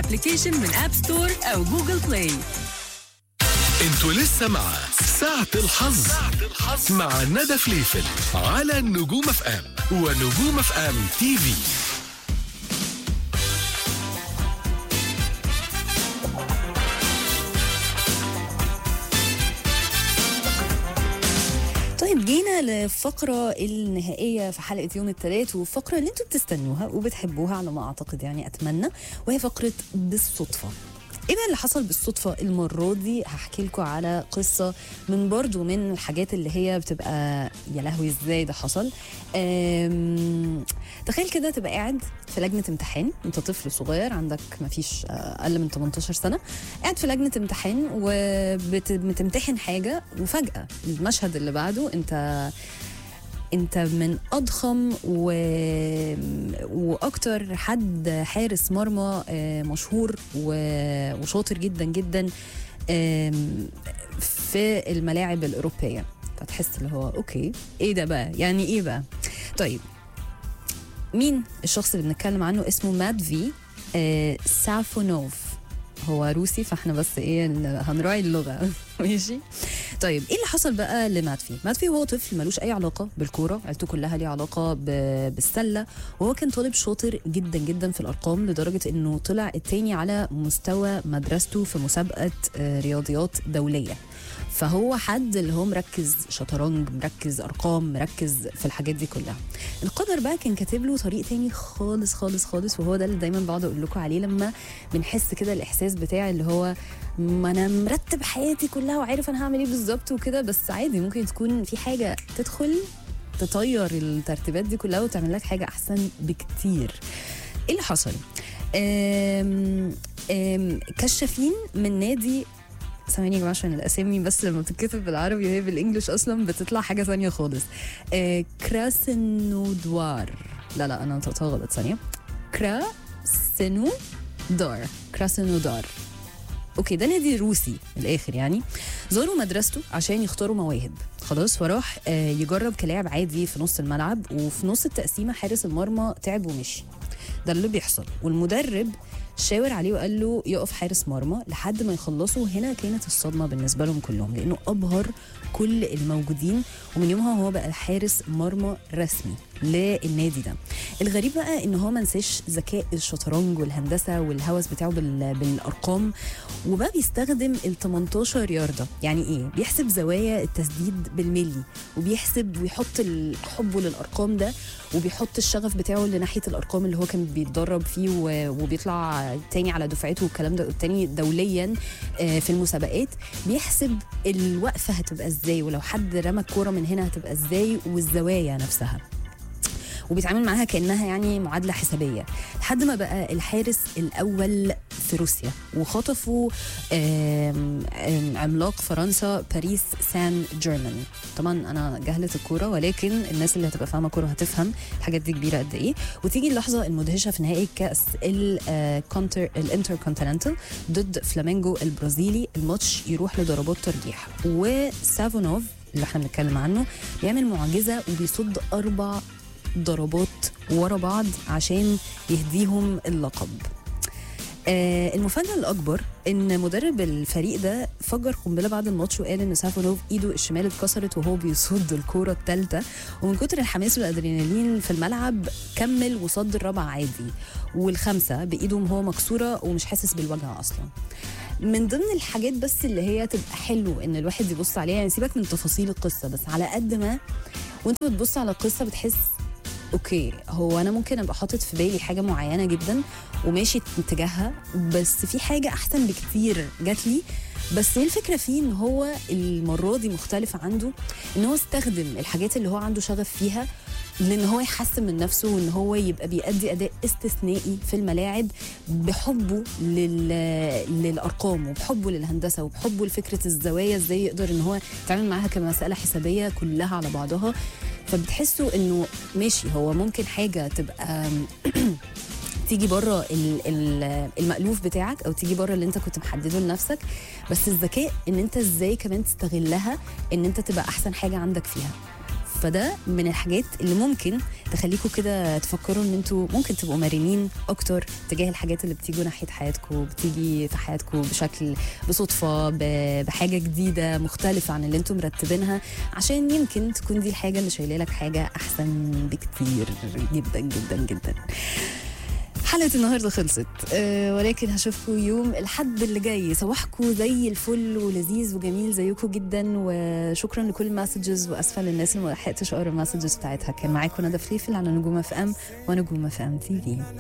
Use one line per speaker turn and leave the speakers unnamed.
الابلكيشن من اب ستور او جوجل بلاي
انتوا لسه مع ساعة الحظ مع ندى فليفل على نجوم اف ام ونجوم اف ام تي في
طيب جينا للفقرة النهائية في حلقة يوم الثلاث والفقرة اللي انتوا بتستنوها وبتحبوها على ما اعتقد يعني اتمنى وهي فقرة بالصدفة ايه بقى اللي حصل بالصدفة المرة دي هحكي لكم على قصة من برضو من الحاجات اللي هي بتبقى يا لهوي ازاي ده حصل أم... تخيل كده تبقى قاعد في لجنة امتحان انت طفل صغير عندك ما فيش اقل من 18 سنة قاعد في لجنة امتحان وبتمتحن حاجة وفجأة المشهد اللي بعده انت انت من اضخم و... واكتر حد حارس مرمى آه، مشهور و... وشاطر جدا جدا آم، في الملاعب الاوروبيه فتحس اللي هو اوكي ايه ده بقى يعني ايه بقى طيب مين الشخص اللي بنتكلم عنه اسمه مادفي آه، سافونوف هو روسي فاحنا بس ايه ال- هنراعي اللغه ماشي طيب ايه اللي حصل بقى لماتفي ماتفي هو طفل ملوش اي علاقه بالكوره عيلته كلها ليها علاقه ب- بالسله وهو كان طالب شاطر جدا جدا في الارقام لدرجه انه طلع التاني على مستوى مدرسته في مسابقه آه، رياضيات دوليه فهو حد اللي هو مركز شطرنج مركز ارقام مركز في الحاجات دي كلها القدر بقى كان كاتب له طريق تاني خالص خالص خالص وهو ده اللي دايما بقعد اقول لكم عليه لما بنحس كده الاحساس بتاع اللي هو ما انا مرتب حياتي كلها وعارف انا هعمل ايه بالظبط وكده بس عادي ممكن تكون في حاجه تدخل تطير الترتيبات دي كلها وتعمل لك حاجه احسن بكتير ايه اللي حصل آم آم كشافين من نادي ثواني يا جماعه عشان الاسامي بس لما بتتكتب بالعربي وهي بالانجلش اصلا بتطلع حاجه ثانيه خالص آه كراسنودوار لا لا انا نطقتها غلط ثانيه كراسنودار كراسنودار اوكي ده نادي روسي من الاخر يعني زاروا مدرسته عشان يختاروا مواهب خلاص فراح آه، يجرب كلاعب عادي في نص الملعب وفي نص التقسيمه حارس المرمى تعب ومشي ده اللي بيحصل والمدرب شاور عليه وقال له يقف حارس مرمى لحد ما يخلصوا هنا كانت الصدمه بالنسبه لهم كلهم لانه ابهر كل الموجودين ومن يومها هو بقى حارس مرمى رسمي للنادي ده الغريب بقى ان هو ما نساش ذكاء الشطرنج والهندسه والهوس بتاعه بال- بالارقام وبقى بيستخدم ال 18 ياردة يعني ايه بيحسب زوايا التسديد بالملي وبيحسب ويحط ال- حبه للارقام ده وبيحط الشغف بتاعه لناحيه الارقام اللي هو كان بيتدرب فيه و- وبيطلع تاني على دفعته والكلام ده التاني دوليا آه، في المسابقات بيحسب الوقفه هتبقى ازاي ولو حد رمى الكوره من هنا هتبقى ازاي والزوايا نفسها وبيتعامل معاها كانها يعني معادله حسابيه لحد ما بقى الحارس الاول في روسيا وخطفوا آم، آم، عملاق فرنسا باريس سان جيرمان طبعا انا جهله الكوره ولكن الناس اللي هتبقى فاهمه كوره هتفهم الحاجات دي كبيره قد ايه وتيجي اللحظه المدهشه في نهائي كاس الكونتر الانتر كونتيننتال ضد فلامينجو البرازيلي الماتش يروح لضربات ترجيح وسافونوف اللي احنا بنتكلم عنه بيعمل معجزه وبيصد اربع ضربات ورا بعض عشان يهديهم اللقب آه المفاجأة الأكبر إن مدرب الفريق ده فجر قنبلة بعد الماتش وقال إن سافونوف إيده الشمال اتكسرت وهو بيصد الكورة الثالثة ومن كتر الحماس والأدرينالين في الملعب كمل وصد الرابعة عادي والخامسة بإيده هو مكسورة ومش حاسس بالوجع أصلا من ضمن الحاجات بس اللي هي تبقى حلو ان الواحد يبص عليها يعني سيبك من تفاصيل القصه بس على قد ما وانت بتبص على القصه بتحس اوكي هو انا ممكن ابقى حاطط في بالي حاجه معينه جدا وماشي اتجاهها بس في حاجه احسن بكتير جات لي بس هي الفكره فيه ان هو المره دي مختلفه عنده ان هو استخدم الحاجات اللي هو عنده شغف فيها لان هو يحسن من نفسه وان هو يبقى بيأدي اداء استثنائي في الملاعب بحبه لل... للارقام وبحبه للهندسه وبحبه لفكره الزوايا ازاي يقدر ان هو يتعامل معاها كمساله حسابيه كلها على بعضها فبتحسوا انه ماشي هو ممكن حاجه تبقى تيجي بره ال- ال- المألوف بتاعك او تيجي بره اللي انت كنت محدده لنفسك بس الذكاء ان انت ازاي كمان تستغلها ان انت تبقى احسن حاجه عندك فيها فده من الحاجات اللي ممكن تخليكم كده تفكروا ان انتوا ممكن تبقوا مرنين اكتر تجاه الحاجات اللي بتيجوا ناحيه حياتكم بتيجي في حياتكم بشكل بصدفه ب- بحاجه جديده مختلفه عن اللي انتم مرتبينها عشان يمكن تكون دي الحاجه اللي شايله لك حاجه احسن بكتير جدا جدا جدا حلقة النهاردة خلصت أه ولكن هشوفكم يوم الحد اللي جاي صباحكم زي الفل ولذيذ وجميل زيكم جدا وشكرا لكل المسجز واسفه للناس اللي ما لحقتش اقرا المسجز بتاعتها كان معاكم ندى فليفل على نجوم اف ام ونجوم اف ام تي في